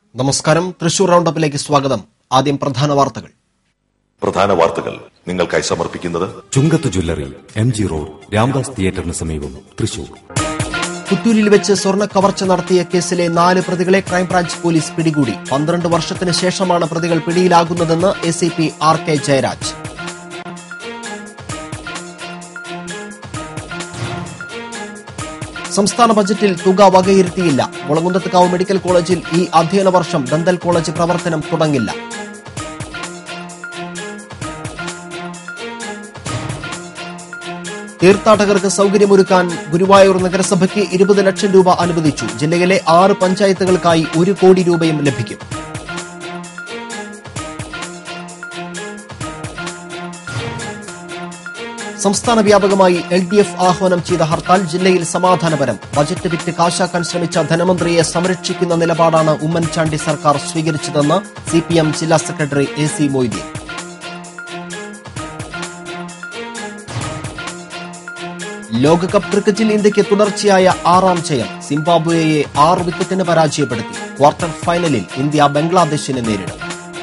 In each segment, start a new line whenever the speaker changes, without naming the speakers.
നമസ്കാരം തൃശൂർ റൗണ്ടപ്പിലേക്ക് സ്വാഗതം ആദ്യം പ്രധാന വാർത്തകൾ
പ്രധാന വാർത്തകൾ നിങ്ങൾക്കായി സമർപ്പിക്കുന്നത്
Chungath jewellery M G road Ramdas തിയേറ്ററിന് സമീപം തൃശൂർ
പുത്തൂരിൽ വെച്ച് സ്വർണ്ണ കവർച്ച നടത്തിയ കേസിലെ നാല് പ്രതികളെ ക്രൈംബ്രാഞ്ച് പോലീസ് പിടികൂടി പന്ത്രണ്ട് വർഷത്തിന് ശേഷമാണ് പ്രതികൾ പിടിയിലാകുന്നതെന്ന് A C P R K Jayaraj സംസ്ഥാന ബജറ്റിൽ തുക വകയിരുത്തിയില്ല മുളങ്കുന്നത്തുകാവ് മെഡിക്കൽ കോളേജിൽ ഈ അധ്യയന വർഷം ദന്തൽ കോളേജ് പ്രവർത്തനം തുടങ്ങില്ല തീർത്ഥാടകർക്ക് സൌകര്യമൊരുക്കാൻ ഗുരുവായൂർ നഗരസഭയ്ക്ക് ഇരുപത് ലക്ഷം രൂപ അനുവദിച്ചു ജില്ലയിലെ ആറ് പഞ്ചായത്തുകൾക്കായി ഒരു കോടി രൂപയും ലഭിക്കും സംസ്ഥാന വ്യാപകമായി എൽ ഡി എഫ് ആഹ്വാനം ചെയ്ത ഹർത്താൽ ജില്ലയിൽ സമാധാനപരം ബജറ്റ് വിറ്റ് കാശാക്കാൻ ശ്രമിച്ച ധനമന്ത്രിയെ സംരക്ഷിക്കുന്ന നിലപാടാണ് ഉമ്മൻചാണ്ടി സർക്കാർ സ്വീകരിച്ചതെന്ന് സിപിഎം ജില്ലാ സെക്രട്ടറി എ സി മൊയ്തീൻ ലോകകപ്പ് ക്രിക്കറ്റിൽ ഇന്ത്യയ്ക്ക് തുടർച്ചയായ ആറാം ജയം സിംബാബ്വേയെ ആറ് വിക്കറ്റിന് പരാജയപ്പെടുത്തി ക്വാർട്ടർ ഫൈനലിൽ ഇന്ത്യ ബംഗ്ലാദേശിനെ നേരിടും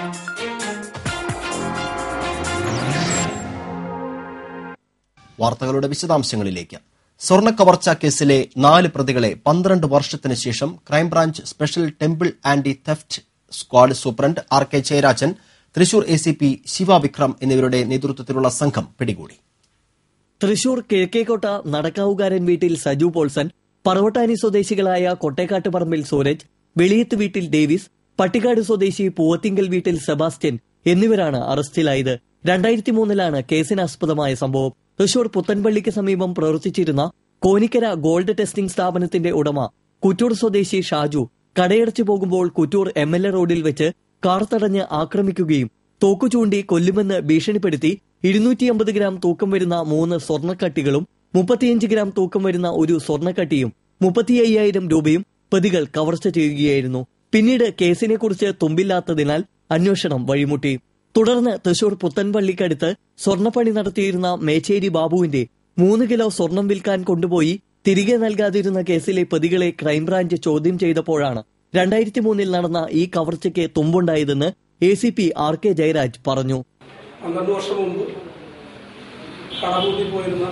വാർത്തകളുടെ വിശദാംശങ്ങളിലേക്ക് സ്വർണ്ണ കവർച്ചാ കേസിലെ നാല് പ്രതികളെ പന്ത്രണ്ട് വർഷത്തിന് ശേഷം crime branch special temple anti theft squad superintendent R K Jayarajan Thrissur A C P Shiva Vikram എന്നിവരുടെ നേതൃത്വത്തിലുള്ള സംഘം പിടികൂടി
തൃശൂർ കിഴക്കേക്കോട്ട നടക്കാവുകാരൻ വീട്ടിൽ സജു പോൾസൺ പറവട്ടാനി സ്വദേശികളായ കൊട്ടേക്കാട്ട് പറമ്പിൽ സൂരജ് വെളിയത്ത് വീട്ടിൽ ഡേവിസ് പട്ടിക്കാട് സ്വദേശി പൂവത്തിങ്കൽ വീട്ടിൽ സെബാസ്റ്റ്യൻ എന്നിവരാണ് അറസ്റ്റിലായത് രണ്ടായിരത്തി മൂന്നിലാണ് കേസിനാസ്പദമായ സംഭവം തൃശൂർ പുത്തൻപള്ളിക്ക് സമീപം പ്രവർത്തിച്ചിരുന്ന കോനിക്കര ഗോൾഡ് ടെസ്റ്റിംഗ് സ്ഥാപനത്തിന്റെ ഉടമ കുറ്റൂർ സ്വദേശി ഷാജു കടയടച്ചു പോകുമ്പോൾ കുറ്റൂർ എം എൽ എ റോഡിൽ വെച്ച് കാർ തടഞ്ഞ് ആക്രമിക്കുകയും തോക്കു ചൂണ്ടി കൊല്ലുമെന്ന് ഭീഷണിപ്പെടുത്തി ഇരുന്നൂറ്റി അമ്പത് ഗ്രാം തൂക്കം വരുന്ന മൂന്ന് സ്വർണ്ണക്കട്ടികളും മുപ്പത്തിയഞ്ച് ഗ്രാം തൂക്കം വരുന്ന ഒരു സ്വർണ്ണക്കട്ടിയും മുപ്പത്തി അയ്യായിരം രൂപയും പ്രതികൾ കവർച്ച ചെയ്യുകയായിരുന്നു പിന്നീട് കേസിനെ കുറിച്ച് തുമ്പില്ലാത്തതിനാൽ അന്വേഷണം വഴിമുട്ടി തുടർന്ന് തൃശൂർ പുത്തൻപള്ളിക്കടുത്ത് സ്വർണ്ണപ്പണി നടത്തിയിരുന്ന മേച്ചേരി ബാബുവിന്റെ മൂന്ന് കിലോ സ്വർണം വിൽക്കാൻ കൊണ്ടുപോയി തിരികെ നൽകാതിരുന്ന കേസിലെ പ്രതികളെ ക്രൈംബ്രാഞ്ച് ചോദ്യം ചെയ്തപ്പോഴാണ് രണ്ടായിരത്തി മൂന്നിൽ നടന്ന ഈ കവർച്ചയ്ക്ക് തുമ്പുണ്ടായതെന്ന് A C P R K Jayaraj പറഞ്ഞു
പന്ത്രണ്ട് വർഷം മുമ്പ് കടപൂട്ടി പോയിരുന്ന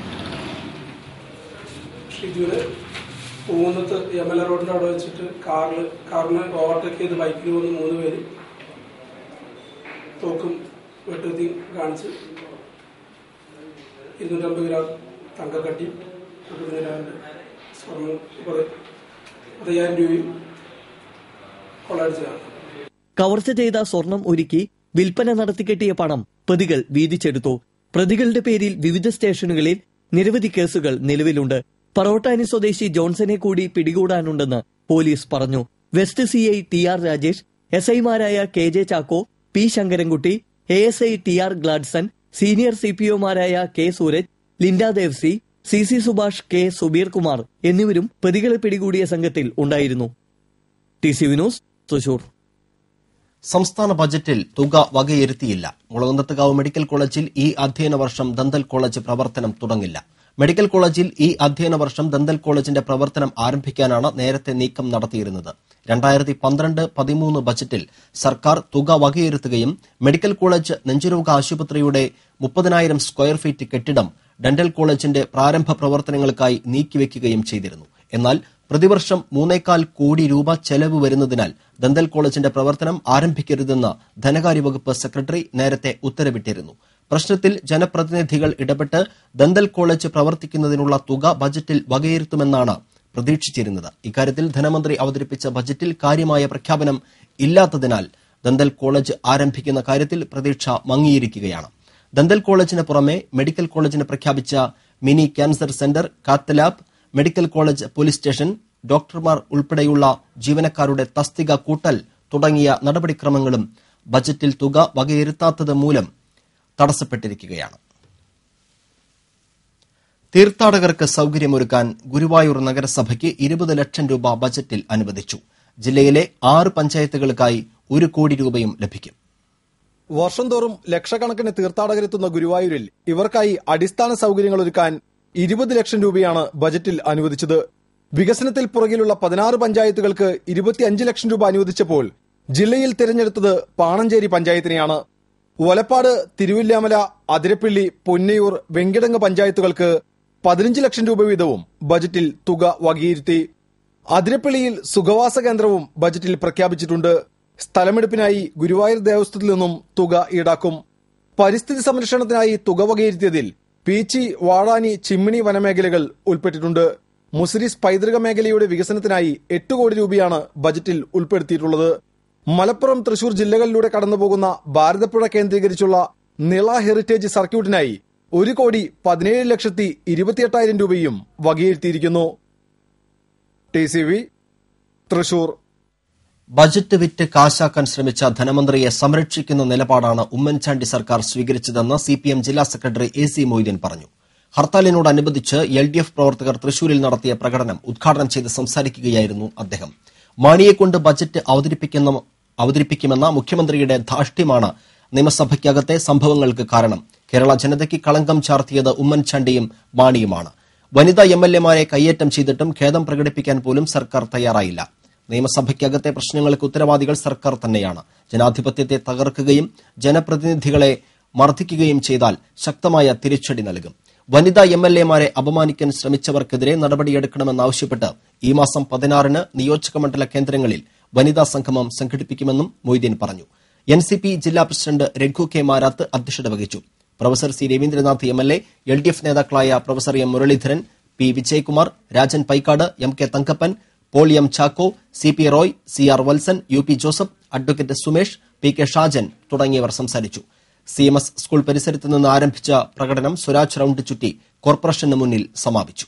ഷിജുവിന് പൂന്നത്ത് എം എൽ എ റോഡിന്റെ അവിടെ വെച്ചിട്ട് കാറിൽ കാറിനെ ഓവർടേക്ക് ചെയ്ത് ബൈക്കിൽ വന്ന് മൂന്ന് പേര് തോക്കും വെട്ടുത്തി കാണിച്ച് ഇരുന്നൂറ്റമ്പത് ഗ്രാം തങ്കക്കട്ടി ഇരുപത് ഗ്രാമിന്റെ സ്വർണ്ണം കുറെ പതിനായിരം രൂപയും കൊള്ളയടിച്ചതാണ്
കവർച്ച ചെയ്ത സ്വർണം ഒരുക്കി വിൽപ്പന നടത്തിക്കെട്ടിയ പണം പ്രതികൾ വീതിച്ചെടുത്തു പ്രതികളുടെ പേരിൽ വിവിധ സ്റ്റേഷനുകളിൽ നിരവധി കേസുകൾ നിലവിലുണ്ട് പറോട്ടാനി സ്വദേശി ജോൺസനെ കൂടി പിടികൂടാനുണ്ടെന്ന് പോലീസ് പറഞ്ഞു west C I T R Rajesh S ഐമാരായ K J Chacko P Sankarankutty A S I T R Gladson senior C P ഒമാരായ K Sooraj Linda Devasy C C Subhash K Subeer Kumar എന്നിവരും പ്രതികളെ പിടികൂടിയ സംഘത്തിൽ ഉണ്ടായിരുന്നു ടി സി വിനോസ് തൃശൂർ
സംസ്ഥാന ബജറ്റിൽ തുക വകയിരുത്തിയില്ല മുളകുന്നത്തുകാവ് മെഡിക്കൽ കോളേജിൽ ഈ അധ്യയന വർഷം ദന്തൽ കോളേജ് പ്രവർത്തനം തുടങ്ങില്ല മെഡിക്കൽ കോളേജിൽ ഈ അധ്യയന വർഷം ദന്തൽ കോളേജിന്റെ പ്രവർത്തനം ആരംഭിക്കാനാണ് നേരത്തെ നീക്കം നടത്തിയിരുന്നത് രണ്ടായിരത്തി പന്ത്രണ്ട് പതിമൂന്ന് ബജറ്റിൽ സർക്കാർ തുക വകയിരുത്തുകയും മെഡിക്കൽ കോളേജ് നെഞ്ചുരോഗ ആശുപത്രിയുടെ മുപ്പതിനായിരം സ്ക്വയർ ഫീറ്റ് കെട്ടിടം ഡെന്റൽ കോളേജിന്റെ പ്രാരംഭ പ്രവർത്തനങ്ങൾക്കായി നീക്കിവെക്കുകയും ചെയ്തിരുന്നു എന്നാൽ പ്രതിവർഷം മൂന്നേകാൽ കോടി രൂപ ചെലവ് വരുന്നതിനാൽ ദന്തൽ കോളേജിന്റെ പ്രവർത്തനം ആരംഭിക്കരുതെന്ന് ധനകാര്യ വകുപ്പ് സെക്രട്ടറി നേരത്തെ ഉത്തരവിട്ടിരുന്നു പ്രശ്നത്തിൽ ജനപ്രതിനിധികൾ ഇടപെട്ട് ദന്തൽ കോളേജ് പ്രവർത്തിക്കുന്നതിനുള്ള തുക ബജറ്റിൽ വകയിരുത്തുമെന്നാണ് പ്രതീക്ഷിച്ചിരുന്നത് ഇക്കാര്യത്തിൽ ധനമന്ത്രി അവതരിപ്പിച്ച ബജറ്റിൽ കാര്യമായ പ്രഖ്യാപനം ഇല്ലാത്തതിനാൽ ദന്തൽ കോളേജ് ആരംഭിക്കുന്ന കാര്യത്തിൽ പ്രതീക്ഷ മങ്ങിയിരിക്കുകയാണ് ദന്തൽ കോളേജിന് പുറമെ മെഡിക്കൽ കോളേജിന് പ്രഖ്യാപിച്ച mini cancer centre cath lab medical college police station ഡോക്ടർമാർ ഉൾപ്പെടെയുള്ള ജീവനക്കാരുടെ തസ്തിക കൂട്ടൽ തുടങ്ങിയ നടപടിക്രമങ്ങളും ബജറ്റിൽ തുക വകയിരുത്താത്തത് മൂലം തടസ്സപ്പെട്ടിരിക്കുകയാണ് തീർത്ഥാടകർക്ക് സൌകര്യമൊരുക്കാൻ ഗുരുവായൂർ നഗരസഭയ്ക്ക് ഇരുപത് ലക്ഷം രൂപ ബജറ്റിൽ അനുവദിച്ചു ജില്ലയിലെ ആറ് പഞ്ചായത്തുകൾക്കായി ഒരു കോടി രൂപയും ലഭിക്കും
വർഷം തോറും ലക്ഷക്കണക്കിന് തീർത്ഥാടകരെത്തുന്ന ഗുരുവായൂരിൽ ഇവർക്കായി അടിസ്ഥാന സൗകര്യങ്ങൾ ഒരുക്കാൻ ഇരുപത് ലക്ഷം രൂപയാണ് ബജറ്റിൽ അനുവദിച്ചത് വികസനത്തിൽ പുറകിലുള്ള പതിനാറ് പഞ്ചായത്തുകൾക്ക് ഇരുപത്തിയഞ്ച് ലക്ഷം രൂപ അനുവദിച്ചപ്പോൾ ജില്ലയിൽ തിരഞ്ഞെടുത്തത് പാണഞ്ചേരി പഞ്ചായത്തിനെയാണ് ഒലപ്പാട് തിരുവില്ലാമല അതിരപ്പിള്ളി പൊന്നയൂർ വെങ്കിടങ്ങ് പഞ്ചായത്തുകൾക്ക് പതിനഞ്ച് ലക്ഷം രൂപ വീതവും ബജറ്റിൽ തുക വകയിരുത്തി അതിരപ്പിള്ളിയിൽ സുഖവാസ കേന്ദ്രവും ബജറ്റിൽ പ്രഖ്യാപിച്ചിട്ടുണ്ട് സ്ഥലമെടുപ്പിനായി ഗുരുവായൂർ ദേവസ്വത്തിൽ നിന്നും തുക ഈടാക്കും പരിസ്ഥിതി സംരക്ഷണത്തിനായി തുക വകയിരുത്തിയതിൽ പീച്ചി വാഴാനി ചിമ്മിണി വനമേഖലകൾ ഉൾപ്പെട്ടിട്ടുണ്ട് മുസിരിസ് പൈതൃക മേഖലയുടെ വികസനത്തിനായി എട്ട് കോടി രൂപയാണ് ബജറ്റിൽ ഉൾപ്പെടുത്തിയിട്ടുള്ളത് മലപ്പുറം തൃശൂർ ജില്ലകളിലൂടെ കടന്നുപോകുന്ന ഭാരതപ്പുഴ കേന്ദ്രീകരിച്ചുള്ള നിള ഹെറിറ്റേജ് സർക്യൂട്ടിനായി ഒരു കോടി പതിനേഴ് ലക്ഷത്തി ഇരുപത്തിയെട്ടായിരം രൂപയും വകയിരുത്തിയിരിക്കുന്നു T C V Thrissur
budget വിറ്റ് കാശാക്കാൻ ശ്രമിച്ച ധനമന്ത്രിയെ സംരക്ഷിക്കുന്ന നിലപാടാണ് ഉമ്മൻചാണ്ടി സർക്കാർ സ്വീകരിച്ചതെന്ന് സിപിഎം ജില്ലാ സെക്രട്ടറി എ സി മൊയ്തീൻ പറഞ്ഞു ഹർത്താലിനോടനുബന്ധിച്ച് എൽ ഡി എഫ് പ്രവർത്തകർ തൃശൂരിൽ നടത്തിയ പ്രകടനം ഉദ്ഘാടനം ചെയ്ത് സംസാരിക്കുകയായിരുന്നു അദ്ദേഹം മാണിയെക്കൊണ്ട് ബജറ്റ് അവതരിപ്പിക്കുന്ന അവതരിപ്പിക്കുമെന്ന മുഖ്യമന്ത്രിയുടെ ധാർഷ്ട്യമാണ് നിയമസഭയ്ക്കകത്തെ സംഭവങ്ങൾക്ക് കാരണം കേരള ജനതയ്ക്ക് കളങ്കം ചാർത്തിയത് ഉമ്മൻചാണ്ടിയും മാണിയുമാണ് വനിതാ എം എൽ എമാരെ കയ്യേറ്റം ചെയ്തിട്ടും ഖേദം പ്രകടിപ്പിക്കാൻ പോലും സർക്കാർ തയ്യാറായില്ല നിയമസഭയ്ക്കകത്തെ പ്രശ്നങ്ങൾക്ക് ഉത്തരവാദികൾ സർക്കാർ തന്നെയാണ് ജനാധിപത്യത്തെ തകർക്കുകയും ജനപ്രതിനിധികളെ മർദ്ദിക്കുകയും ചെയ്താൽ ശക്തമായ തിരിച്ചടി നൽകും വനിതാ എം എൽ എമാരെ അപമാനിക്കാൻ ശ്രമിച്ചവർക്കെതിരെ നടപടിയെടുക്കണമെന്നാവശ്യപ്പെട്ട് ഈ മാസം പതിനാറിന് നിയോജകമണ്ഡല കേന്ദ്രങ്ങളിൽ വനിതാ സംഗമം സംഘടിപ്പിക്കുമെന്നും മൊയ്തീൻ പറഞ്ഞു എൻ സി പി ജില്ലാ പ്രസിഡന്റ് രഘു കെ മാരാത്ത് അധ്യക്ഷത വഹിച്ചു professor C Raveendranath M L A L D F നേതാക്കളായ professor M Muraleedharan P Vijayakumar Rajan Paikkad M K Thankappan Paul M Chacko C P Roy C R Valsan U P Joseph advocate Sumesh P K Shajan തുടങ്ങിയവർ സംസാരിച്ചു സി എം എസ് സ്കൂൾ പരിസരത്ത് നിന്ന് ആരംഭിച്ച പ്രകടനം സ്വരാജ് റൌണ്ട് ചുറ്റി കോർപ്പറേഷന് മുന്നിൽ സമാപിച്ചു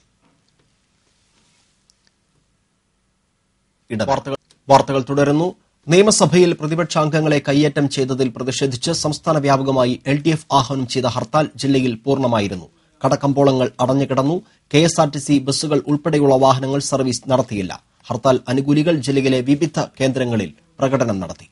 ഇട- വാർത്തകൾ വാർത്തകൾ തുടരുന്നു നിയമസഭയിൽ പ്രതിപക്ഷാംഗങ്ങളെ കയ്യേറ്റം ചെയ്തതിൽ പ്രതിഷേധിച്ച് സംസ്ഥാന വ്യാപകമായി എൽ ഡി എഫ് ആഹ്വാനം ചെയ്ത ഹർത്താൽ ജില്ലയിൽ പൂർണ്ണമായിരുന്നു കടകമ്പോളങ്ങൾ അടഞ്ഞുകിടന്നു K S R T C ബസ്സുകൾ ഉൾപ്പെടെയുള്ള വാഹനങ്ങൾ സർവീസ് നടത്തിയില്ല ഹർത്താൽ അനുകൂലികൾ ജില്ലയിലെ വിവിധ കേന്ദ്രങ്ങളിൽ പ്രകടനം നടത്തി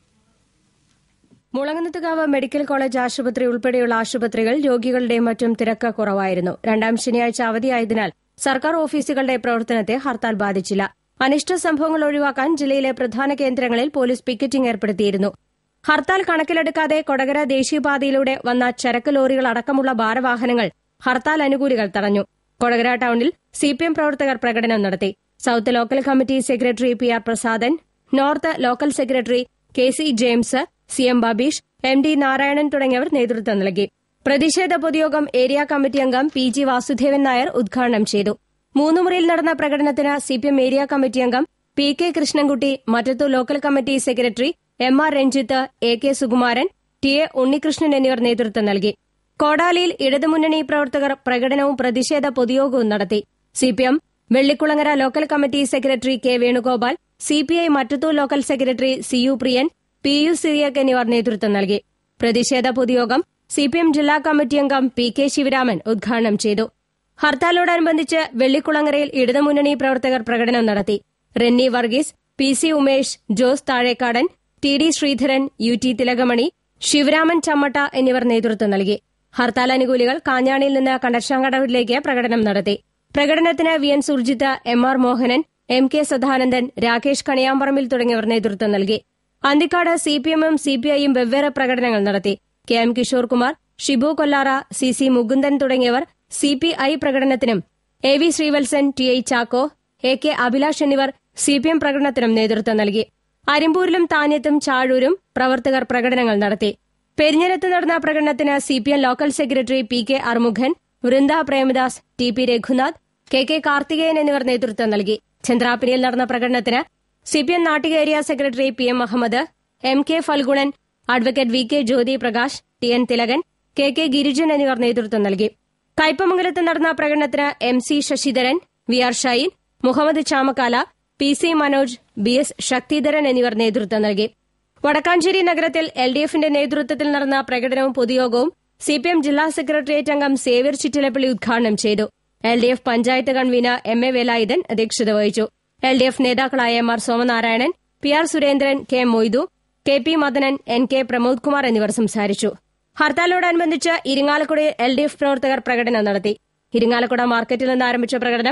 മുളങ്ങനത്തുകാവ് മെഡിക്കൽ കോളേജ് ആശുപത്രി ഉൾപ്പെടെയുള്ള ആശുപത്രികൾ രോഗികളുടെയും മറ്റും തിരക്ക് കുറവായിരുന്നു രണ്ടാം ശനിയാഴ്ച അവധിയായതിനാൽ സർക്കാർ ഓഫീസുകളുടെ പ്രവർത്തനത്തെ ഹർത്താൽ ബാധിച്ചില്ല അനിഷ്ട സംഭവങ്ങൾ ഒഴിവാക്കാൻ ജില്ലയിലെ പ്രധാന കേന്ദ്രങ്ങളിൽ പോലീസ് പിക്കറ്റിംഗ് ഏർപ്പെടുത്തിയിരുന്നു ഹർത്താൽ കണക്കിലെടുക്കാതെ കൊടകര ദേശീയപാതയിലൂടെ വന്ന ചരക്ക് ലോറികൾ അടക്കമുള്ള ഭാരവാഹനങ്ങൾ ഹർത്താൽ അനുകൂലികൾ തടഞ്ഞു കൊടകര ടൌണിൽ സിപിഎം പ്രവർത്തകർ പ്രകടനം നടത്തി south local committee secretary P R Prasadan north local secretary K C James C M Babeesh M D Narayanan തുടങ്ങിയവർ നേതൃത്വം നൽകി പ്രതിഷേധ പൊതുയോഗം ഏരിയ കമ്മിറ്റി അംഗം പി ജി വാസുദേവൻ നായർ ഉദ്ഘാടനം ചെയ്തു മൂന്നു മുറിയിൽ നടന്ന പ്രകടനത്തിന് സിപിഎം ഏരിയ കമ്മിറ്റി അംഗം P K Krishnankutty Mattathur local committee secretary M R Ranjith A K Sukumaran T A Unnikrishnan എന്നിവർ നേതൃത്വം നൽകി കോടാലിയിൽ ഇടതുമുന്നണി പ്രവർത്തകർ പ്രകടനവും പ്രതിഷേധ പൊതുയോഗവും നടത്തി CPM Vellikulangara local committee secretary K Venugopal CPI Mattathur local secretary C U Priyan P U Syriac എന്നിവർ നേതൃത്വം നൽകി പ്രതിഷേധ പൊതുയോഗം സിപിഎം ജില്ലാ കമ്മിറ്റി അംഗം പി കെ ശിവരാമൻ ഉദ്ഘാടനം ചെയ്തു ഹർത്താലോടനുബന്ധിച്ച് വെള്ളിക്കുളങ്ങരയിൽ ഇടതുമുന്നണി പ്രവർത്തകർ പ്രകടനം നടത്തി Renny Varghese P C Umesh Jose Thazhekkadan T D Sreedharan U T Thilakamani Sivaraman Chammatta എന്നിവർ നേതൃത്വം നൽകി ഹർത്താൽ അനുകൂലികൾ കാഞ്ഞാണിയിൽ നിന്ന് കണ്ടശാങ്കടവിലേക്ക് പ്രകടനം നടത്തി പ്രകടനത്തിന് V N Surjith M R Mohanan M K Sadanandan Rakesh Kaniyamparambil തുടങ്ങിയവർ നേതൃത്വം നൽകി അന്തിക്കാട് സിപിഎമ്മും സിപിഐയും വെവ്വേറെ പ്രകടനങ്ങൾ നടത്തി K M Kishore Kumar Shibu Kollara C C Mukundan തുടങ്ങിയവർ സിപിഐ പ്രകടനത്തിനും A V Sreevalsan T I Chacko A K Abhilash എന്നിവർ സിപിഎം പ്രകടനത്തിനും നേതൃത്വം നൽകി അരിമ്പൂരിലും താന്യത്തും ചാഴൂരും പ്രവർത്തകർ പ്രകടനങ്ങൾ നടത്തി പെരിഞ്ഞരത്ത് നടന്ന പ്രകടനത്തിന് CPM local secretary P K Arumukhan Vrinda Premadas T P Raghunath K K Karthikeyan എന്നിവർ നേതൃത്വം നൽകി ചന്ദ്രാപിനിയിൽ നടന്ന പ്രകടനത്തിന് CPM Nattika area secretary P M Muhammed M K Phalgunan advocate V K Jyothi Prakash T N Thilakan K K Girijan എന്നിവർ നേതൃത്വം നൽകി കയ്പമംഗലത്ത് നടന്ന പ്രകടനത്തിന് M C Sasidharan V R Shine Muhammed Chamakkala P C Manoj B S Sakthidharan എന്നിവർ നേതൃത്വം നൽകി വടക്കാഞ്ചേരി നഗരത്തിൽ എൽ ഡി എഫിന്റെ നേതൃത്വത്തിൽ നടന്ന പ്രകടനവും പൊതുയോഗവും സിപിഎം ജില്ലാ സെക്രട്ടേറിയറ്റ് അംഗം സേവ്യർ ചിറ്റിലപ്പള്ളി ഉദ്ഘാടനം ചെയ്തു L D F panchayat convener M A Velayudhan അധ്യക്ഷത വഹിച്ചു എൽ ഡി എഫ് നേതാക്കളായ M R Somanarayanan P R Surendran K Moidu K P Madanan N K Pramod Kumar എന്നിവർ സംസാരിച്ചു ഹർത്താലിനോടനുബന്ധിച്ച് ഇരിങ്ങാലക്കുടയിൽ എൽ ഡി എഫ് പ്രവർത്തകർ പ്രകടനം നടത്തി ഇരിങ്ങാലക്കുട മാർക്കറ്റിൽ നിന്ന് ആരംഭിച്ച പ്രകടനം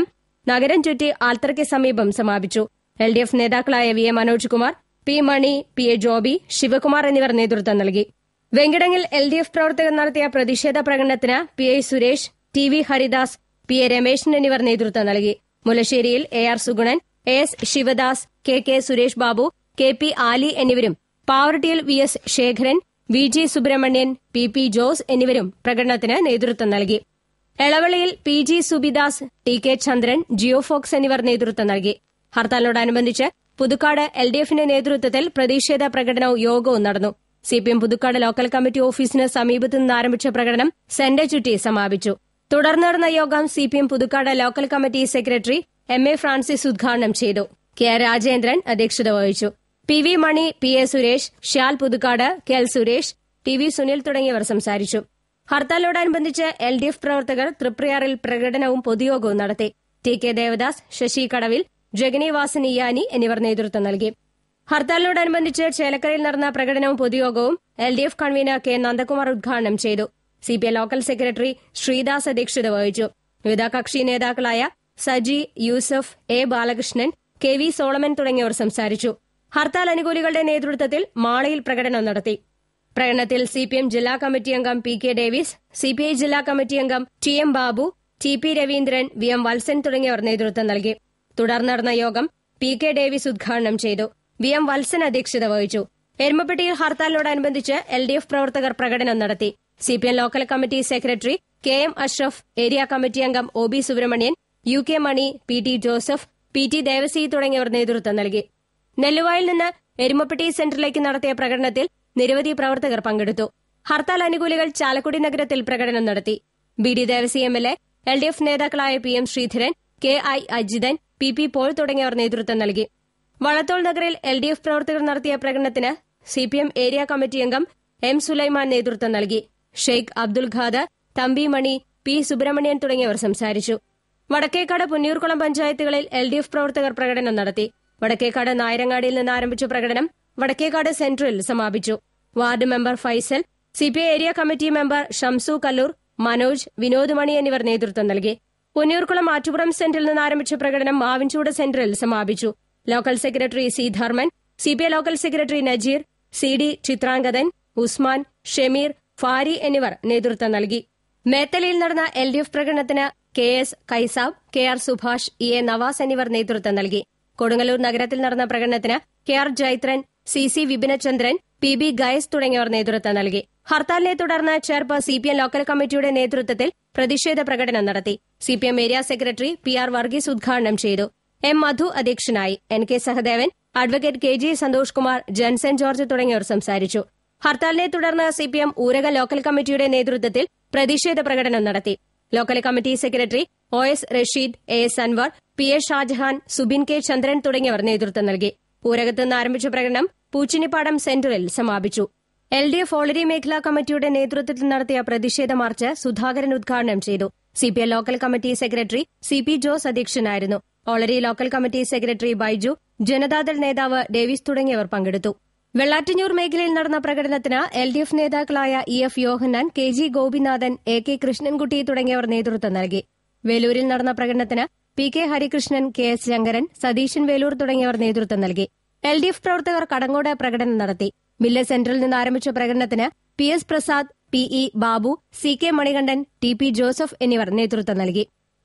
നഗരം ചുറ്റി ആൽത്തറയ്ക്ക് സമീപം സമാപിച്ചു എൽ ഡി എഫ് നേതാക്കളായ V A Manoj Kumar P Mani P A Joby Sivakumar എന്നിവർ നേതൃത്വം നൽകി വെങ്കിടങ്ങിൽ എൽ ഡി എഫ് പ്രവർത്തകർ നടത്തിയ പ്രതിഷേധ പ്രകടനത്തിന് P I Suresh T V Haridas P A Rameshan എന്നിവർ നേതൃത്വം നൽകി മുലശ്ശേരിയിൽ A R Sugunan A S Sivadas K K Suresh Babu K P Ali എന്നിവരും പാവർട്ടിയിൽ V S Sekharan V G Subramanian P P Jose എന്നിവരും പ്രകടനത്തിന് നേതൃത്വം നൽകി എളവള്ളിയിൽ P G Subidas T K Chandran Geo Fox എന്നിവർ നേതൃത്വം നൽകി ഹർത്താലിനോടനുബന്ധിച്ച് പുതുക്കാട് എൽ ഡി എഫിന്റെ നേതൃത്വത്തിൽ പ്രതിഷേധ പ്രകടനവും യോഗവും നടന്നു സിപിഎം പുതുക്കാട് ലോക്കൽ കമ്മിറ്റി ഓഫീസിന് സമീപത്തു നിന്ന് ആരംഭിച്ച പ്രകടനം സെന്റർ ചുറ്റി സമാപിച്ചു തുടർന്ന് നടന്ന യോഗം CPM Puthukkad local committee secretary M A Francis ഉദ്ഘാടനം ചെയ്തു കെ ആർ രാജേന്ദ്രൻ അധ്യക്ഷത വഹിച്ചു P V Mani P A Suresh Shyal Puthukkad K L Suresh T V Sunil തുടങ്ങിയവർ സംസാരിച്ചു ഹർത്താലിനോടനുബന്ധിച്ച് എൽ ഡി എഫ് പ്രവർത്തകർ തൃപ്രയാറിൽ പ്രകടനവും പൊതുയോഗവും നടത്തി ടി കെ ദേവദാസ് ശശി കടവിൽ ജഗനി വാസൻ ഇയാനി എന്നിവർ നേതൃത്വം നൽകി ഹർത്താലിനോടനുബന്ധിച്ച് ചേലക്കരയിൽ നടന്ന പ്രകടനവും പൊതുയോഗവും L D F convener K Nandakumar ഉദ്ഘാടനം ചെയ്തു C P I local secretary Sreedas അധ്യക്ഷത വഹിച്ചു വിവിധ കക്ഷി നേതാക്കളായ Saji Yousuf A Balakrishnan K V Solomon തുടങ്ങിയവർ സംസാരിച്ചു ഹർത്താൽ അനുകൂലികളുടെ നേതൃത്വത്തിൽ മാളയിൽ പ്രകടനം നടത്തി പ്രകടനത്തിൽ സിപിഎം ജില്ലാ കമ്മിറ്റി അംഗം പി കെ ഡേവിസ് സിപിഐ ജില്ലാ കമ്മിറ്റി അംഗം T M Babu T P Raveendran V M Valsan തുടങ്ങിയവർ നേതൃത്വം നൽകി തുടർന്ന് നടന്ന യോഗം പി കെ ഡേവിസ് ഉദ്ഘാടനം ചെയ്തു വി എം വത്സൻ അധ്യക്ഷത വഹിച്ചു എരുമപ്പെട്ടിയിൽ ഹർത്താലിനോടനുബന്ധിച്ച് എൽ ഡി എഫ് പ്രവർത്തകർ പ്രകടനം നടത്തി CPM local committee secretary K M Ashraf area committee അംഗം O B Subramanian U K Mani P T Joseph P T Devasy തുടങ്ങിയവർ നേതൃത്വം നൽകി നെല്ലുവായിൽ നിന്ന് എരുമപ്പെട്ടി സെന്ററിലേക്ക് നടത്തിയ പ്രകടനത്തിൽ നിരവധി പ്രവർത്തകർ പങ്കെടുത്തു ഹർത്താൽ അനുകൂലികൾ ചാലക്കുടി നഗരത്തിൽ പ്രകടനം നടത്തി B D Devasy M L A L D F നേതാക്കളായ P M Sreedharan K I Ajithan P P Paul തുടങ്ങിയവർ നേതൃത്വം നൽകി വള്ളത്തോൾ നഗറിൽ എൽ ഡി എഫ് പ്രവർത്തകർ നടത്തിയ പ്രകടനത്തിന് സിപിഎം ഏരിയ കമ്മിറ്റി അംഗം എം സുലൈമാൻ നേതൃത്വം നൽകി ഷെയ്ഖ് അബ്ദുൽ ഖാദർ തമ്പി മണി പി സുബ്രഹ്മണ്യൻ തുടങ്ങിയവർ സംസാരിച്ചു വടക്കേക്കാട് പുന്നിയൂർക്കുളം പഞ്ചായത്തുകളിൽ എൽ ഡി എഫ് പ്രവർത്തകർ പ്രകടനം നടത്തി വടക്കേക്കാട് നായരങ്ങാടിയിൽ നിന്ന് ആരംഭിച്ച പ്രകടനം വടക്കേക്കാട് സെൻട്രലിൽ സമാപിച്ചു ward member Faisal CPI area committee member Shamsu Kallur Manoj Vinod Mani എന്നിവർ നേതൃത്വം നൽകി പുന്നിയൂർക്കുളം ആറ്റുപുറം സെന്ററിൽ നിന്ന് ആരംഭിച്ച പ്രകടനം മാവിൻചൂട് സെന്ററിൽ സമാപിച്ചു local secretary C Dharman CPI local secretary Najeer C D Chitrangadan Usman Shameer Fari എന്നിവർ നേതൃത്വം നൽകി മേത്തലയിൽ നടന്ന എൽ ഡി എഫ് പ്രകടനത്തിന് K S Kaisab K R Subhash E A Navas എന്നിവർ നേതൃത്വം നൽകി കൊടുങ്ങല്ലൂർ നഗരത്തിൽ നടന്ന പ്രകടനത്തിന് K R Jaithran C C Vipinachandran P B Gayas തുടങ്ങിയവർ നേതൃത്വം നൽകി ഹർത്താലിനെ തുടർന്ന് Cherpu C P M local കമ്മിറ്റിയുടെ നേതൃത്വത്തിൽ പ്രതിഷേധ പ്രകടനം നടത്തി C P M area secretary P R Varghese ഉദ്ഘാടനം ചെയ്തു എം മധു അധ്യക്ഷനായി N K Sahadevan advocate K G Santhosh Kumar Jenson George തുടങ്ങിയവർ സംസാരിച്ചു ഹർത്താലിനെ തുടർന്ന് സിപിഎം ഊരക ലോക്കൽ കമ്മിറ്റിയുടെ നേതൃത്വത്തിൽ പ്രതിഷേധ പ്രകടനം നടത്തി local committee secretary O S Rasheed A S Anvar P A Shajahan Subin K Chandran തുടങ്ങിയവർ നേതൃത്വം നൽകി ഊരകത്ത് നിന്ന് ആരംഭിച്ച പ്രകടനം പൂച്ചിനിപ്പാടം സെന്ററിൽ സമാപിച്ചു എൽ ഡി എഫ് ഓളരി മേഖലാ കമ്മിറ്റിയുടെ നേതൃത്വത്തിൽ നടത്തിയ പ്രതിഷേധ മാർച്ച് സുധാകരൻ ഉദ്ഘാടനം ചെയ്തു CPM local committee secretary C P Jose അധ്യക്ഷനായിരുന്നു Olari local committee secretary Baiju Janata Dal നേതാവ് ഡേവിസ് തുടങ്ങിയവർ പങ്കെടുത്തു വെള്ളാറ്റിഞ്ഞൂർ മേഖലയിൽ നടന്ന പ്രകടനത്തിന് എൽ ഡി എഫ് നേതാക്കളായ E F Yohannan K G Gopinathan A K Krishnankutty തുടങ്ങിയവർ നേതൃത്വം നൽകി വേലൂരിൽ നടന്ന പ്രകടനത്തിന് P K Harikrishnan K S Sankaran Satheesan Velur തുടങ്ങിയവർ നേതൃത്വം നൽകി എൽ ഡി എഫ് പ്രവർത്തകർ കടങ്ങോട് പ്രകടനം നടത്തി മില്ല സെന്ററിൽ നിന്ന് ആരംഭിച്ച പ്രകടനത്തിന് P S Prasad P E Babu C K Manikandan T P Joseph എന്നിവർ നേതൃത്വം നൽകി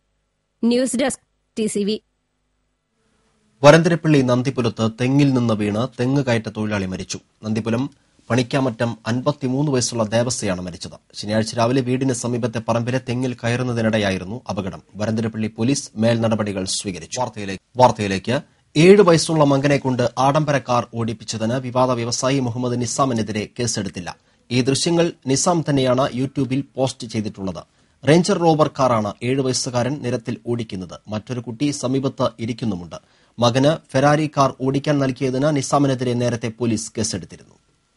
news desk T C V
Varantharappilly നന്ദിപുരത്ത് തെങ്ങിൽ നിന്ന് വീണ് തെങ്ങ് കയറ്റ തൊഴിലാളി മരിച്ചു നന്ദിപുരം പണിക്കാമറ്റം അൻപത്തിമൂന്ന് വയസ്സുള്ള ദേവസ്യയാണ് മരിച്ചത് ശനിയാഴ്ച രാവിലെ വീടിന് സമീപത്തെ പറമ്പിലെ തെങ്ങിൽ കയറുന്നതിനിടെയായിരുന്നു അപകടം വരന്തരപ്പള്ളി പോലീസ് മേൽ നടപടികൾ സ്വീകരിച്ചു വാർത്തയിലേക്ക് വാർത്തയിലേക്ക് ഏഴ് വയസ്സുള്ള മകനെ കൊണ്ട് ആഡംബര കാർ ഓടിപ്പിച്ചതിന് വിവാദ വ്യവസായി മുഹമ്മദ് നിസാമിനെതിരെ കേസെടുത്തില്ല ഈ ദൃശ്യങ്ങൾ നിസാം തന്നെയാണ് യൂട്യൂബിൽ പോസ്റ്റ് ചെയ്തിട്ടുള്ളത് റേഞ്ചർ റോവർ കാറാണ് ഏഴ് വയസ്സുകാരൻ നിരത്തിൽ ഓടിക്കുന്നത് മറ്റൊരു കുട്ടി സമീപത്ത് ഇരിക്കുന്നുമുണ്ട് മകന് ഫെരാരി കാർ ഓടിക്കാൻ നൽകിയതിന് നിസാമിനെതിരെ നേരത്തെ പോലീസ് കേസെടുത്തിരുന്നു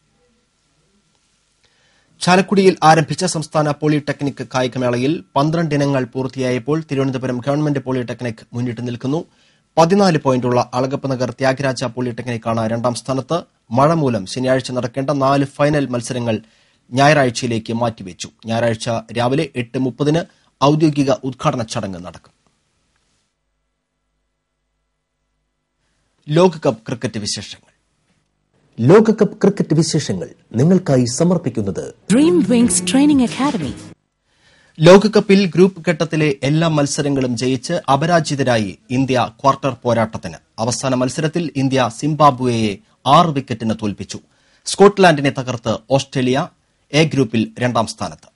ചാലക്കുടിയിൽ ആരംഭിച്ച സംസ്ഥാന പോളിടെക്നിക് കായികമേളയിൽ പന്ത്രണ്ട് ഇനങ്ങൾ പൂർത്തിയായപ്പോൾ തിരുവനന്തപുരം ഗവൺമെന്റ് പോളിടെക്നിക് മുന്നിട്ട് നിൽക്കുന്നു പതിനാല് പോയിന്റുള്ള അളഗപ്പ് നഗർ ത്യാഗരാജ പോളിടെക്നിക്കാണ് രണ്ടാം സ്ഥാനത്ത് മഴ മൂലം ശനിയാഴ്ച നടക്കേണ്ട നാല് ഫൈനൽ മത്സരങ്ങൾ ഞായറാഴ്ചയിലേക്ക് മാറ്റിവെച്ചു ഞായറാഴ്ച രാവിലെ എട്ട് മുപ്പതിന് ഔദ്യോഗിക ഉദ്ഘാടന ചടങ്ങ് നടക്കും ലോകകപ്പ് ക്രിക്കറ്റ് വിശേഷങ്ങൾ
ലോകകപ്പ് ക്രിക്കറ്റ് വിശേഷങ്ങൾ നിങ്ങൾക്കായി സമർപ്പിക്കുന്നത്
Dream Wings Training Academy.
ലോകകപ്പിൽ ഗ്രൂപ്പ് ഘട്ടത്തിലെ എല്ലാ മത്സരങ്ങളും ജയിച്ച് അപരാജിതരായി ഇന്ത്യ ക്വാർട്ടർ പോരാട്ടത്തിന് അവസാന മത്സരത്തിൽ ഇന്ത്യ സിംബാബ്വേയെ ആറ് വിക്കറ്റിന് തോൽപ്പിച്ചു സ്കോട്ട്ലാൻഡിനെ തകർത്ത് ഓസ്ട്രേലിയ എ ഗ്രൂപ്പിൽ രണ്ടാം സ്ഥാനത്ത്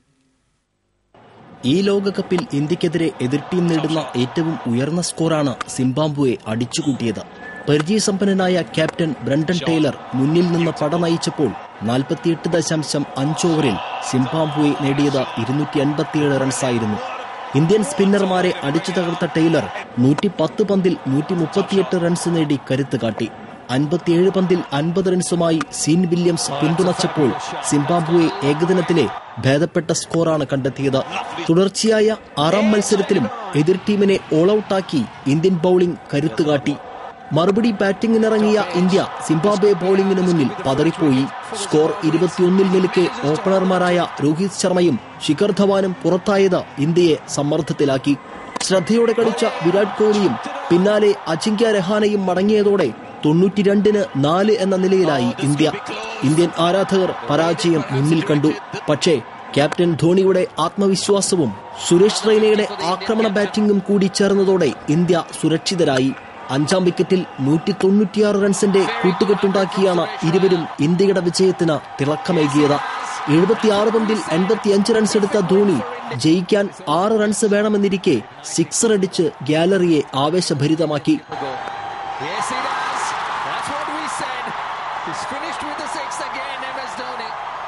ഈ ലോകകപ്പിൽ ഇന്ത്യക്കെതിരെ എതിർ ടീം നേടുന്ന ഏറ്റവും ഉയർന്ന സ്കോറാണ് സിംബാബ്വെ അടിച്ചുകൂട്ടിയത് പരിചയസമ്പന്നനായ ക്യാപ്റ്റൻ ബ്രണ്ടൻ ടൈലർ മുന്നിൽ നിന്ന് പട നയിച്ചപ്പോൾ നാൽപ്പത്തിയെട്ട് ദശാംശം അഞ്ച് ഓവറിൽ സിംബാബ്വെ നേടിയത് ഇരുന്നൂറ്റി അൻപത്തിയേഴ് റൺസായിരുന്നു ഇന്ത്യൻ സ്പിന്നർമാരെ അടിച്ചു തകർത്ത ടൈലർ നൂറ്റി പത്ത് പന്തിൽ നൂറ്റി മുപ്പത്തിയെട്ട് റൺസ് നേടി കരുത്ത് കാട്ടി അൻപത്തിയേഴ് പന്തിൽ അൻപത് റൺസുമായി സീൻ വില്യംസ് പിന്തുണച്ചപ്പോൾ സിംബാബ്വെ ഏകദിനത്തിലെ ഭേദപ്പെട്ട സ്കോറാണ് കണ്ടെത്തിയത് തുടർച്ചയായ ആറാം മത്സരത്തിലും എതിർ ടീമിനെ ഓൾ ഔട്ടാക്കി ഇന്ത്യൻ ബൌളിംഗ് കരുത്തുകാട്ടി മറുപടി ബാറ്റിംഗിനിറങ്ങിയ ഇന്ത്യ സിംബാബ്വെ ബൌളിംഗിന് മുന്നിൽ പതറിപ്പോയി സ്കോർ ഇരുപത്തിയൊന്നിൽ നിൽക്കെ ഓപ്പണർമാരായ രോഹിത് ശർമ്മയും ശിഖർ ധവാനും പുറത്തായത് ഇന്ത്യയെ സമ്മർദ്ദത്തിലാക്കി ശ്രദ്ധയോടെ കളിച്ച വിരാട് കോഹ്ലിയും പിന്നാലെ അജിങ്ക്യ രഹാനയും മടങ്ങിയതോടെ തൊണ്ണൂറ്റിരണ്ടിന് നാല് എന്ന നിലയിലായി ഇന്ത്യ ഇന്ത്യൻ ആരാധകർ പരാജയം മുന്നിൽ കണ്ടു പക്ഷേ ക്യാപ്റ്റൻ ധോണിയുടെ ആത്മവിശ്വാസവും സുരേഷ് റെയ്നയുടെ ആക്രമണ ബാറ്റിംഗും കൂടി ചേർന്നതോടെ ഇന്ത്യ സുരക്ഷിതരായി അഞ്ചാം വിക്കറ്റിൽ നൂറ്റി തൊണ്ണൂറ്റിയാറ് റൺസിന്റെ കൂട്ടുകെട്ടുണ്ടാക്കിയാണ് ഇരുവരും ഇന്ത്യയുടെ വിജയത്തിന് തിളക്കമേകിയത് എഴുപത്തിയാറ് പന്തിൽ എൺപത്തിയഞ്ച് റൺസ് എടുത്ത ധോണി ജയിക്കാൻ ആറ് റൺസ് വേണമെന്നിരിക്കെ സിക്സർ അടിച്ച് ഗാലറിയെ ആവേശഭരിതമാക്കി
Yes, he does. That's what we said. He's finished with the six again, MS Dhoni.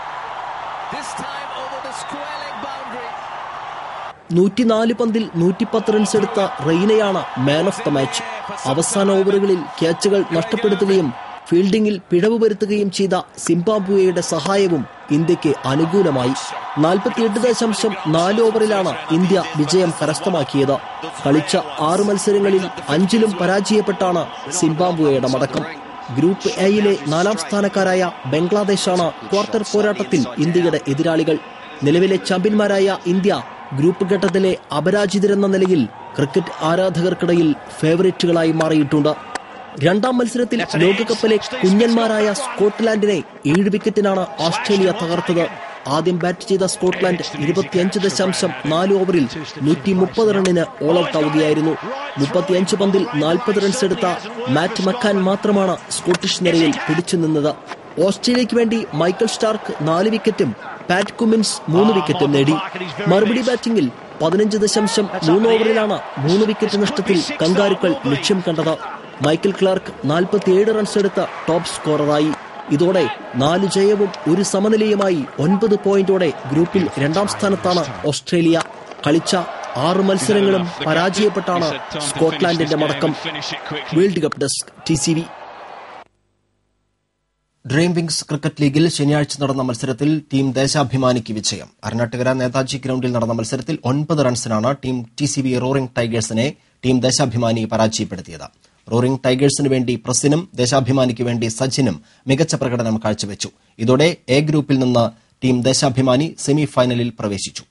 This time over the square leg boundary.
നൂറ്റിനാല് പന്തിൽ നൂറ്റിപ്പത്ത് റൺസ് എടുത്ത റെയ്നയാണ് മാൻ ഓഫ് ദ മാച്ച് അവസാന ഓവറുകളിൽ ക്യാച്ചുകൾ നഷ്ടപ്പെടുത്തുകയും ഫീൽഡിംഗിൽ പിഴവ് വരുത്തുകയും ചെയ്ത സിംബാബ്വേയുടെ സഹായവും ഇന്ത്യക്ക് അനുകൂലമായി നാൽപ്പത്തിയെട്ട് ദശാംശം നാല് ഓവറിലാണ് ഇന്ത്യ വിജയം കരസ്ഥമാക്കിയത് കളിച്ച ആറ് മത്സരങ്ങളിൽ അഞ്ചിലും പരാജയപ്പെട്ടാണ് സിംബാബ്വേയുടെ മടക്കം ഗ്രൂപ്പ് എയിലെ നാലാം സ്ഥാനക്കാരായ ബംഗ്ലാദേശാണ് ക്വാർട്ടർ പോരാട്ടത്തിൽ ഇന്ത്യയുടെ എതിരാളികൾ നിലവിലെ ചാമ്പ്യന്മാരായ ഇന്ത്യ ഗ്രൂപ്പ് ഘട്ടത്തിലെ അപരാജിതരെന്ന നിലയിൽ ക്രിക്കറ്റ് ആരാധകർക്കിടയിൽ ഫേവറേറ്റുകളായി മാറിയിട്ടുണ്ട് രണ്ടാം മത്സരത്തിൽ ലോകകപ്പിലെ കുഞ്ഞന്മാരായ സ്കോട്ട്ലാൻഡിനെ ഏഴ് വിക്കറ്റിനാണ് ഓസ്ട്രേലിയ തകർത്തത് ആദ്യം ബാറ്റ് ചെയ്ത സ്കോട്ട്ലാൻഡ് ഇരുപത്തിയഞ്ച് ദശാംശം നാല് ഓവറിൽ നൂറ്റി മുപ്പത് റണ്ണിന് ഓൾ ഔട്ട് ആവുകയായിരുന്നു മുപ്പത്തിയഞ്ച് പന്തിൽ നാൽപ്പത് റൺസ് എടുത്ത മാറ്റ് മക്കാൻ മാത്രമാണ് സ്കോട്ടിഷ് നിരയിൽ പിടിച്ചു നിന്നത് ഓസ്ട്രേലിയയ്ക്ക് വേണ്ടി മൈക്കൽ സ്റ്റാർക്ക് നാല് വിക്കറ്റും പാറ്റ് കുമിൻസ് മൂന്ന് വിക്കറ്റും നേടി മറുപടി ബാറ്റിംഗിൽ പതിനഞ്ച് ദശാംശം മൂന്ന് ഓവറിലാണ് മൂന്ന് വിക്കറ്റ് നഷ്ടത്തിൽ കങ്കാരുക്കൾ ലക്ഷ്യം കണ്ടത് മൈക്കൽ ക്ലാർക്ക് നാൽപ്പത്തിയേഴ് റൺസ് എടുത്ത ടോപ്പ് സ്കോററായി ഇതോടെ നാല് ജയവും ഒരു സമനിലയുമായി ഒൻപത് പോയിന്റോടെ ഗ്രൂപ്പിൽ രണ്ടാം സ്ഥാനത്താണ് ഓസ്ട്രേലിയ കളിച്ച ആറ് മത്സരങ്ങളും പരാജയപ്പെട്ടാണ് സ്കോട്ട്ലാൻഡിന്റെ മടക്കം world cup desk T C V dream wings cricket ലീഗിൽ ശനിയാഴ്ച നടന്ന മത്സരത്തിൽ ടീം ദേശാഭിമാനിക്ക് വിജയം അരനാട്ടുകര നേതാജി ഗ്രൌണ്ടിൽ നടന്ന മത്സരത്തിൽ ഒൻപത് റൺസിനാണ് team T C B roaring ടൈഗേഴ്സിനെ ടീം ദേശാഭിമാനി പരാജയപ്പെടുത്തിയത് റോറിംഗ് ടൈഗേഴ്സിന് വേണ്ടി പ്രസിനും ദേശാഭിമാനിക്ക് വേണ്ടി സച്ചിനും മികച്ച പ്രകടനം കാഴ്ചവെച്ചു ഇതോടെ എ ഗ്രൂപ്പിൽ നിന്ന് ടീം ദേശാഭിമാനി സെമി ഫൈനലിൽ പ്രവേശിച്ചു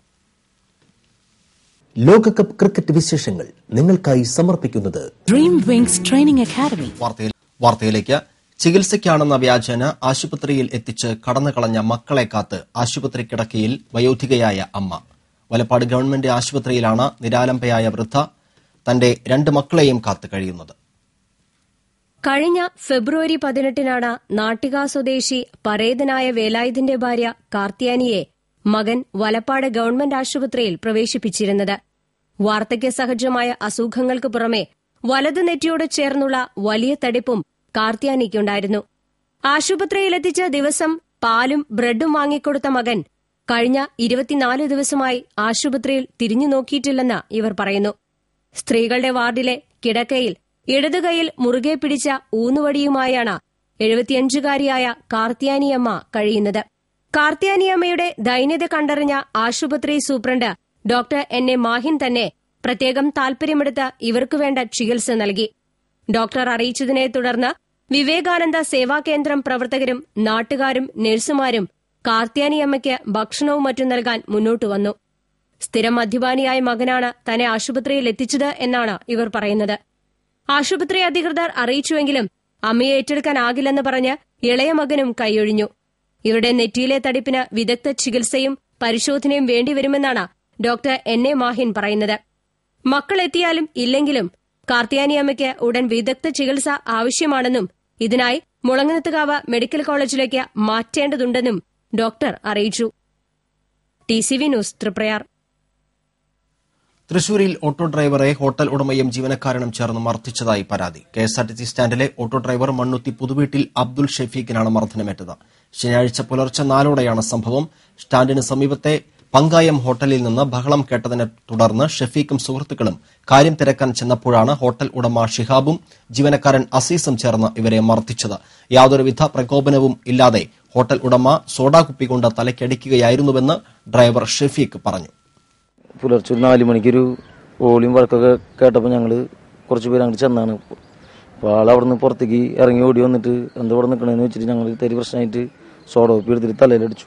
ലോകകപ്പ് ക്രിക്കറ്റ് വിശേഷങ്ങൾ നിങ്ങൾക്കായി സമർപ്പിക്കുന്നത്
Dream Wings Training Academy.
വാർത്തയിൽ വാർത്തയിലേക്ക് ചികിത്സയ്ക്കാണെന്ന വ്യാജേന ആശുപത്രിയിൽ എത്തിച്ച് കടന്നുകളഞ്ഞ മക്കളെ കാത്ത് ആശുപത്രി കിടക്കയിൽ വയോധികയായ അമ്മ വലപ്പാട് ഗവൺമെന്റ് ആശുപത്രിയിലാണ് നിരാലംബയായ വൃദ്ധ തന്റെ രണ്ട് മക്കളെയും കാത്ത് കഴിയുന്നത്
കഴിഞ്ഞ ഫെബ്രുവരി പതിനെട്ടിനാണ് നാട്ടിക സ്വദേശി പരേതനായ വേലായുധന്റെ ഭാര്യ കാർത്തിയാനിയെ മകൻ വലപ്പാട് ഗവൺമെന്റ് ആശുപത്രിയിൽ പ്രവേശിപ്പിച്ചിരുന്നത് വാർദ്ധക്യ സഹജമായ അസുഖങ്ങൾക്ക് പുറമെ വലതു നെറ്റിയോട് ചേർന്നുള്ള വലിയ തടിപ്പും കാർത്തിയാനിക്കുണ്ടായിരുന്നു ആശുപത്രിയിലെത്തിച്ച ദിവസം പാലും ബ്രെഡും വാങ്ങിക്കൊടുത്ത മകൻ കഴിഞ്ഞ ഇരുപത്തിനാല് ദിവസമായി ആശുപത്രിയിൽ തിരിഞ്ഞു നോക്കിയിട്ടില്ലെന്ന് ഇവർ പറയുന്നു സ്ത്രീകളുടെ വാർഡിലെ കിടക്കയിൽ ഇടതുകൈയിൽ മുറുകെ പിടിച്ച ഊന്നുവടിയുമായാണ് എഴുപത്തിയഞ്ചുകാരിയായ കാർത്തിയാനിയമ്മ കഴിയുന്നത് കാർത്തിയാനിയമ്മയുടെ ദൈന്യത കണ്ടറിഞ്ഞ ആശുപത്രി superintendent doctor N A Mahin തന്നെ പ്രത്യേകം താൽപര്യമെടുത്ത് ഇവർക്കു വേണ്ട ചികിത്സ നൽകി ഡോക്ടർ അറിയിച്ചതിനെ തുടർന്ന് വിവേകാനന്ദ സേവാകേന്ദ്രം പ്രവർത്തകരും നാട്ടുകാരും നഴ്സുമാരും കാർത്തിയാനിയമ്മയ്ക്ക് ഭക്ഷണവും മറ്റും നൽകാൻ മുന്നോട്ടു വന്നു സ്ഥിരം മദ്യപാനിയായ മകനാണ് തന്നെ ആശുപത്രിയിൽ എത്തിച്ചത് എന്നാണ് ഇവർ പറയുന്നത് ആശുപത്രി അധികൃതർ അറിയിച്ചുവെങ്കിലും അമ്മയെ ഏറ്റെടുക്കാനാകില്ലെന്ന് പറഞ്ഞ് ഇളയ മകനും കൈയൊഴിഞ്ഞു ഇവരുടെ നെറ്റിയിലെ തടിപ്പിന് വിദഗ്ധ ചികിത്സയും പരിശോധനയും വേണ്ടിവരുമെന്നാണ് ഡോക്ടർ എൻ എ മാഹിൻ പറയുന്നത് മക്കൾ എത്തിയാലും ഇല്ലെങ്കിലും കാർത്തിയാനിയമ്മയ്ക്ക് ഉടൻ വിദഗ്ധ ചികിത്സ ആവശ്യമാണെന്നും ഇതിനായി മുളങ്ങനത്തുകാവ് മെഡിക്കൽ കോളേജിലേക്ക് മാറ്റേണ്ടതുണ്ടെന്നും ഡോക്ടർ അറിയിച്ചു T C V news Triprayar
തൃശൂരിൽ ഓട്ടോ ഡ്രൈവറെ ഹോട്ടൽ ഉടമയും ജീവനക്കാരനും ചേർന്ന് മർദ്ദിച്ചതായി പരാതി കെഎസ്ആർടിസി സ്റ്റാൻഡിലെ ഓട്ടോ ഡ്രൈവർ മണ്ണുത്തി പുതുവീട്ടിൽ അബ്ദുൾ ഷെഫീഖിനാണ് മർദ്ദനമേറ്റത് ശനിയാഴ്ച പുലർച്ചെ നാലോടെയാണ് സംഭവം സ്റ്റാൻഡിന് സമീപത്തെ പങ്കായം ഹോട്ടലിൽ നിന്ന് ബഹളം കേട്ടതിനെ തുടർന്ന് ഷെഫീഖും സുഹൃത്തുക്കളും കാര്യം തിരക്കാൻ ചെന്നപ്പോഴാണ് ഹോട്ടൽ ഉടമ ഷിഹാബും ജീവനക്കാരൻ അസീസും ചേർന്ന് ഇവരെ മർദ്ദിച്ചത് യാതൊരുവിധ പ്രകോപനവും ഇല്ലാതെ ഹോട്ടൽ ഉടമ സോഡാ കുപ്പി കൊണ്ട് തലയ്ക്കടിക്കുകയായിരുന്നുവെന്ന് ഡ്രൈവർ ഷെഫീഖ് പറഞ്ഞു
പുലർച്ചെ ഒരു നാല് മണിക്കൊരു ഓളിയും വഴക്കൊക്കെ കേട്ടപ്പോൾ ഞങ്ങൾ കുറച്ച് പേര് അങ്ങോട്ട് ചെന്നാണ് അപ്പോൾ ആൾ അവിടെ നിന്ന് പുറത്തേക്ക് ഇറങ്ങി ഓടി വന്നിട്ട് എന്താ ഇവിടെ നിൽക്കണമെന്ന് വെച്ചിട്ട് ഞങ്ങൾ തരി പ്രശ്നമായിട്ട് സോഡ കുപ്പി എടുത്തിട്ട് തലയിലടിച്ചു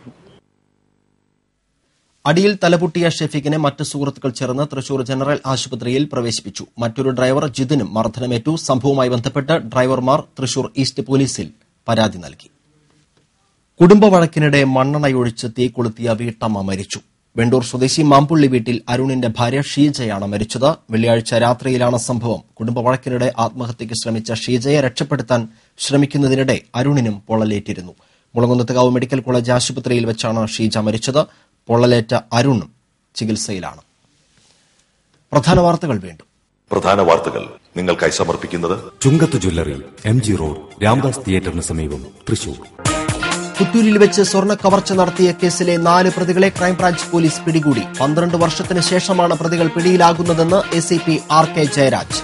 അടിയിൽ തലപൊട്ടിയ ഷെഫീഖിനെ മറ്റ് സുഹൃത്തുക്കൾ ചേർന്ന് തൃശൂർ ജനറൽ ആശുപത്രിയിൽ പ്രവേശിപ്പിച്ചു മറ്റൊരു ഡ്രൈവർ ജിതിനും മർദ്ദനമേറ്റു സംഭവവുമായി ബന്ധപ്പെട്ട് ഡ്രൈവർമാർ തൃശൂർ ഈസ്റ്റ് പോലീസിൽ പരാതി നൽകി കുടുംബ വഴക്കിനിടെ മണ്ണെണ്ണയൊഴിച്ച് തീ കൊളുത്തിയ വീട്ടമ്മ മരിച്ചു വെണ്ടൂർ സ്വദേശി മാമ്പുള്ളി വീട്ടിൽ അരുണിന്റെ ഭാര്യ ഷീജയാണ് മരിച്ചത് വെള്ളിയാഴ്ച രാത്രിയിലാണ് സംഭവം കുടുംബ വഴക്കിനിടെ ആത്മഹത്യയ്ക്ക് ശ്രമിച്ച ഷീജയെ രക്ഷപ്പെടുത്താൻ ശ്രമിക്കുന്നതിനിടെ അരുണിനും പൊള്ളലേറ്റിരുന്നു മുളങ്കുന്നത്തുകാവ് മെഡിക്കൽ കോളേജ് ആശുപത്രിയിൽ വെച്ചാണ് ഷീജ മരിച്ചത് പൊള്ളലേറ്റ അരുണും ചികിത്സയിലാണ് പ്രധാന വാർത്തകൾ വീണ്ടും
പ്രധാന വാർത്തകൾ നിങ്ങൾക്കായി സമർപ്പിക്കുന്നത്
Chungath jewellery M G road Ramdas തിയേറ്ററിന് സമീപം തൃശൂർ
പുത്തൂരിൽ വെച്ച് സ്വർണ്ണ കവർച്ച നടത്തിയ കേസിലെ നാല് പ്രതികളെ ക്രൈംബ്രാഞ്ച് പോലീസ് പിടികൂടി പന്ത്രണ്ട് വർഷത്തിന് ശേഷമാണ് പ്രതികൾ പിടിയിലാകുന്നതെന്ന് A C P R K Jayaraj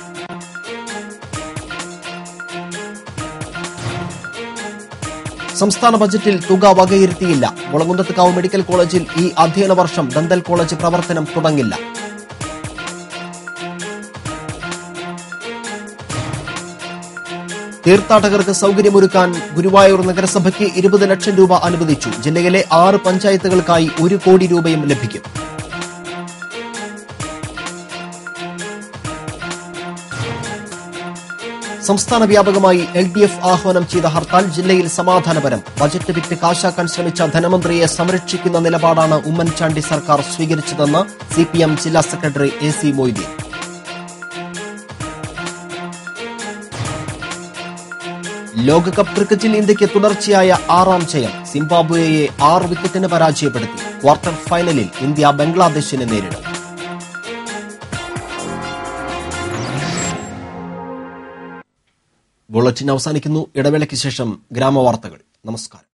സംസ്ഥാന ബജറ്റിൽ തുക വകയിരുത്തിയില്ല മുളങ്കുന്നത്തുകാവ് മെഡിക്കൽ കോളേജിൽ ഈ അധ്യയന വർഷം ദന്തൽ കോളേജ് പ്രവർത്തനം തുടങ്ങില്ല തീർത്ഥാടകർക്ക് സൌകര്യമൊരുക്കാൻ ഗുരുവായൂർ നഗരസഭയ്ക്ക് ഇരുപത് ലക്ഷം രൂപ അനുവദിച്ചു ജില്ലയിലെ ആറ് പഞ്ചായത്തുകൾക്കായി ഒരു കോടി രൂപയും ലഭിക്കും സംസ്ഥാന വ്യാപകമായി എൽ ഡി എഫ് ആഹ്വാനം ചെയ്ത ഹർത്താൽ ജില്ലയിൽ സമാധാനപരം ബജറ്റ് വിറ്റ് കാശാക്കാൻ ശ്രമിച്ച ധനമന്ത്രിയെ സംരക്ഷിക്കുന്ന നിലപാടാണ് ഉമ്മൻചാണ്ടി സർക്കാർ സ്വീകരിച്ചതെന്ന് സിപിഎം ജില്ലാ സെക്രട്ടറി എ സി മൊയ്തീൻ ലോകകപ്പ് ക്രിക്കറ്റിൽ ഇന്ത്യയ്ക്ക് തുടർച്ചയായ ആറാം ജയം സിംബാബ്വേയെ ആറ് വിക്കറ്റിന് പരാജയപ്പെടുത്തി ക്വാർട്ടർ ഫൈനലിൽ ഇന്ത്യ ബംഗ്ലാദേശിനെ നേരിടും ബുള്ളറ്റിൻ അവസാനിക്കുന്നു ഇടവേളയ്ക്ക് ശേഷം ഗ്രാമവാർത്തകൾ നമസ്കാരം